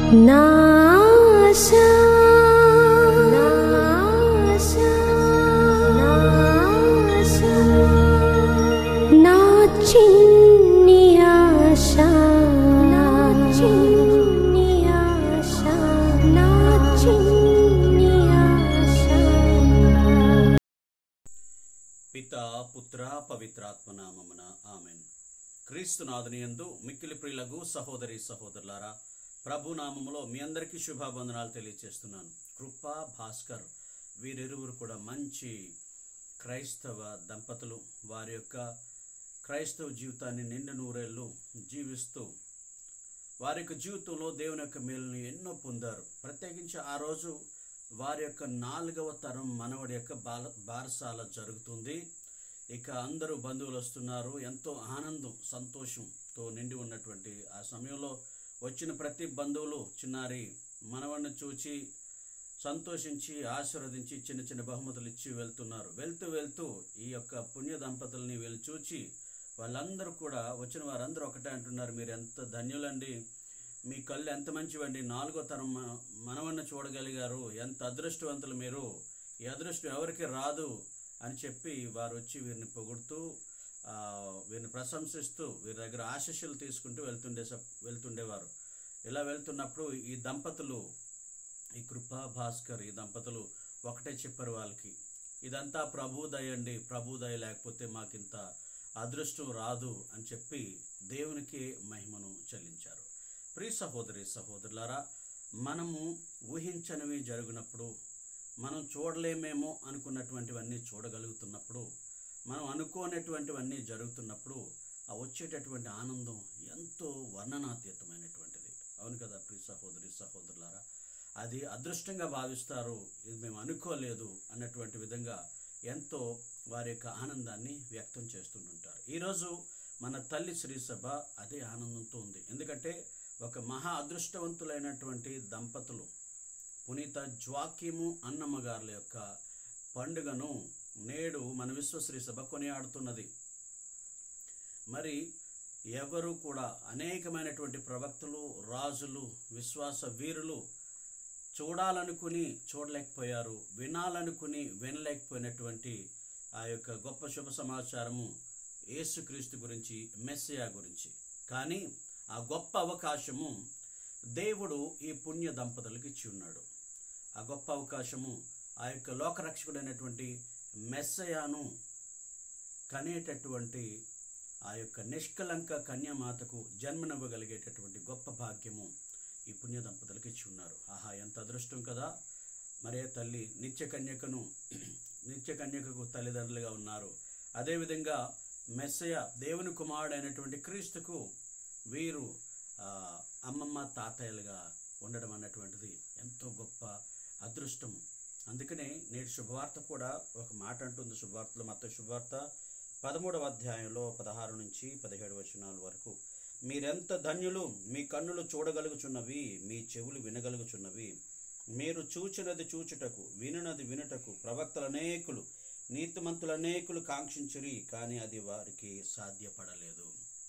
నాశా నాశా నాశా నా చిన్ని ఆశ నా చిన్ని ఆశ నా చిన్ని ఆశ పిత పుత్ర పవిత్రాత్మ నామమున ఆమెన్ క్రీస్తునాథుని యందు మిక్కిలి ప్రియులకు సహోదరి సహోదరులారా ప్రభు నామములో మీ అందరికీ శుభాబంధనాలు తెలియజేస్తున్నాను కృపా భాస్కర్ వీరిరువురు కూడా మంచి క్రైస్తవ దంపతులు వారి యొక్క క్రైస్తవ జీవితాన్ని నిండు నూరేళ్ళు జీవిస్తూ వారి యొక్క జీవితంలో దేవుని యొక్క మేలును ఎన్నో పొందారు ప్రత్యేకించి ఆ రోజు వారి యొక్క నాలుగవ తరం మనవడి యొక్క బాల బారసాల జరుగుతుంది ఇక అందరూ బంధువులు వస్తున్నారు ఎంతో ఆనందం సంతోషంతో నిండి ఉన్నటువంటి ఆ సమయంలో వచ్చిన ప్రతి బంధువులు చిన్నారి మనవడిని చూచి సంతోషించి ఆశీర్వదించి చిన్న చిన్న బహుమతులు ఇచ్చి వెళ్తున్నారు వెళ్తూ వెళ్తూ ఈ యొక్క పుణ్య దంపతుల్ని వీళ్ళు చూచి వాళ్ళందరూ కూడా వచ్చిన వారందరూ ఒకటే అంటున్నారు మీరు ఎంత ధన్యులండి మీ కళ్ళు ఎంత మంచివండి నాలుగో తరం మ- మనవన్న చూడగలిగారు ఎంత అదృష్టవంతులు మీరు ఈ అదృష్టం ఎవరికి రాదు అని చెప్పి వారు వచ్చి వీరిని పొగుడుతూ ఆ, వీరిని ప్రశంసిస్తూ వీరి దగ్గర ఆశీస్సులు తీసుకుంటూ వెళ్తుండే స- వెళ్తుండేవారు ఇలా వెళ్తున్నప్పుడు ఈ దంపతులు ఈ కృపా భాస్కర్ ఈ దంపతులు ఒకటే చెప్పారు వాళ్ళకి ఇదంతా ప్రభుదయ అండి ప్రభుదయ లేకపోతే మాకింత అదృష్టం రాదు అని చెప్పి దేవునికి మహిమను చెల్లించారు ప్రియ సహోదరి సహోదరులారా మనము ఊహించనివి జరిగినప్పుడు మనం చూడలేమేమో అనుకున్నటువంటివన్నీ చూడగలుగుతున్నప్పుడు మనం అనుకోనటువంటివన్నీ జరుగుతున్నప్పుడు ఆ వచ్చేటటువంటి ఆనందం ఎంతో వర్ణనాతీతమైనటువంటిది అవును కదా ప్రియ సహోదరి సహోదరులారా అది అదృష్టంగా భావిస్తారు ఇది మేము అనుకోలేదు అన్నటువంటి విధంగా ఎంతో వారి యొక్క ఆనందాన్ని వ్యక్తం చేస్తుంటుంటారు ఈరోజు మన తల్లి శ్రీ సభ అదే ఆనందంతో ఉంది ఎందుకంటే ఒక మహా అదృష్టవంతులైనటువంటి దంపతులు పునీత జ్వాకీము అన్నమ్మ గారుల యొక్క పండుగను నేడు మన విశ్వశ్రీ సభ కొనియాడుతున్నది మరి ఎవరు కూడా అనేకమైనటువంటి ప్రవక్తలు రాజులు విశ్వాస వీరులు చూడాలనుకుని చూడలేకపోయారు వినాలనుకుని వినలేకపోయినటువంటి ఆ యొక్క గొప్ప శుభ సమాచారము యేసుక్రీస్తు గురించి మెస్సియా గురించి కానీ ఆ గొప్ప అవకాశము దేవుడు ఈ పుణ్య దంపతులకు ఇచ్చి ఉన్నాడు ఆ గొప్ప అవకాశము ఆ యొక్క లోకరక్షకుడైనటువంటి మెస్సయాను కనేటటువంటి ఆ యొక్క నిష్కలంక కన్యామాతకు జన్మనివ్వగలిగేటటువంటి గొప్ప భాగ్యము ఈ పుణ్య దంపతులకు ఇచ్చి ఉన్నారు ఆహా ఎంత అదృష్టం కదా మరే తల్లి నిత్య కన్యకను నిత్య కన్యకకు తల్లిదండ్రులుగా ఉన్నారు అదేవిధంగా మెస్సయ దేవుని కుమారుడైనటువంటి క్రీస్తుకు వీరు ఆ, అమ్మమ్మ తాతయ్యలుగా ఉండడం అన్నటువంటిది ఎంతో గొప్ప అదృష్టము అందుకనే నేటి శుభవార్త కూడా ఒక మాట అంటుంది శుభవార్తలో మత శుభవార్త పదమూడవ అధ్యాయంలో పదహారు నుంచి పదిహేడు వచనాల వరకు మీరెంత ధన్యులు మీ కన్నులు చూడగలుగుచున్నవి మీ చెవులు వినగలుగుచున్నవి మీరు చూచినది చూచుటకు వినునది వినుటకు ప్రవక్తలు అనేకులు నీతిమంతులు అనేకులు కాంక్షించురి కానీ అది వారికి సాధ్యపడలేదు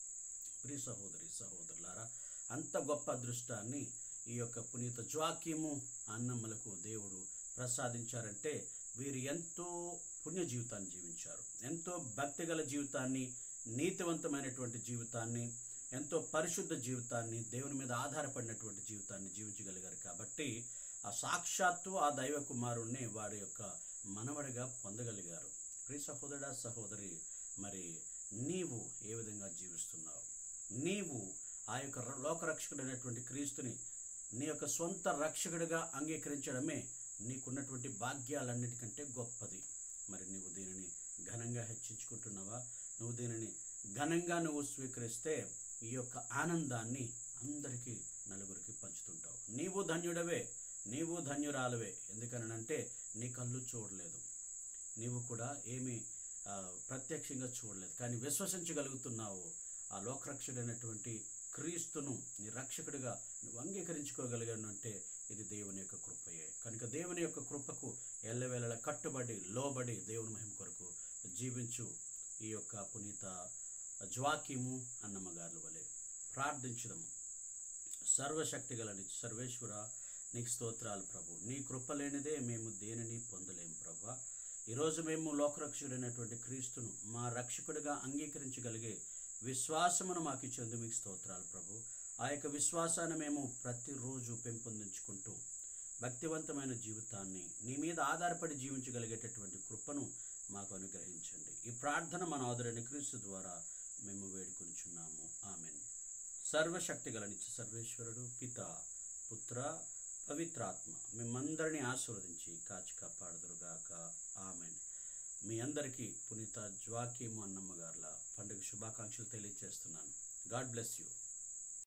ప్రియ సహోదరి సహోదరులారా అంత గొప్ప అదృష్టాన్ని ఈ యొక్క పునీత జ్వాక్యము అన్నమ్మలకు దేవుడు ప్రసాదించారంటే వీరు ఎంతో పుణ్య జీవితాన్ని జీవించారు ఎంతో భక్తి గల జీవితాన్ని నీతివంతమైనటువంటి జీవితాన్ని ఎంతో పరిశుద్ధ జీవితాన్ని దేవుని మీద ఆధారపడినటువంటి జీవితాన్ని జీవించగలిగారు కాబట్టి ఆ సాక్షాత్తు ఆ దైవ కుమారుణ్ణి వారి యొక్క మనవడిగా పొందగలిగారు ప్రియ సహోదరుడా సహోదరి మరి నీవు ఏ విధంగా జీవిస్తున్నావు నీవు ఆ యొక్క ర- లోకరక్షకుడైనటువంటి క్రీస్తుని నీ యొక్క సొంత రక్షకుడిగా అంగీకరించడమే నీకున్నటువంటి భాగ్యాలన్నిటికంటే గొప్పది మరి నువ్వు దీనిని ఘనంగా హెచ్చించుకుంటున్నావా నువ్వు దీనిని ఘనంగా నువ్వు స్వీకరిస్తే ఈ యొక్క ఆనందాన్ని అందరికీ నలుగురికి పంచుతుంటావు నీవు ధన్యుడవే నీవు ధన్యురాలవే ఎందుకనంటే నీ కళ్ళు చూడలేదు నీవు కూడా ఏమీ ఆ, ప్రత్యక్షంగా చూడలేదు కానీ విశ్వసించగలుగుతున్నావు ఆ లోకరక్షకుడైనటువంటి క్రీస్తును నీ రక్షకుడిగా నువ్వు అంగీకరించుకోగలిగాను అంటే ఇది దేవుని యొక్క కృపయే కనుక దేవుని యొక్క కృపకు ఎల్లవేళలా కట్టుబడి లోబడి దేవుని మహిమ కొరకు జీవించు ఈ యొక్క పునీత జ్వాకీము అన్నమ్మగారుల వలె ప్రార్థించడము సర్వశక్తి గల నీ సర్వేశ్వర నీకు స్తోత్రాలు ప్రభు నీ కృప లేనిదే మేము దేనిని పొందలేం ప్రభు ఈరోజు మేము లోకరక్షకుడైనటువంటి క్రీస్తును మా రక్షకుడిగా అంగీకరించగలిగే విశ్వాసమును మాకు ఇచ్చేందుకు మీకు స్తోత్రాలు ప్రభు ఆ యొక్క విశ్వాసాన్ని మేము ప్రతిరోజు పెంపొందించుకుంటూ భక్తివంతమైన జీవితాన్ని నీ మీద ఆధారపడి జీవించగలిగేటటువంటి కృపను మాకు అనుగ్రహించండి ఈ ప్రార్థన మన ఆదరణ క్రీస్తు ద్వారా మేము వేడుకొనిచున్నాము ఆమెన్ సర్వశక్తి గల నిత్య సర్వేశ్వరుడు పిత పుత్ర పవిత్రాత్మ మిమ్మందరినీ ఆశీర్వదించి కాచి కాపాడుదురుగాక ఆమెన్ మీ అందరికీ పునీత జ్వాకీము అన్నమ్మ గారుల పండుగ శుభాకాంక్షలు తెలియజేస్తున్నాను గాడ్ బ్లెస్ యూ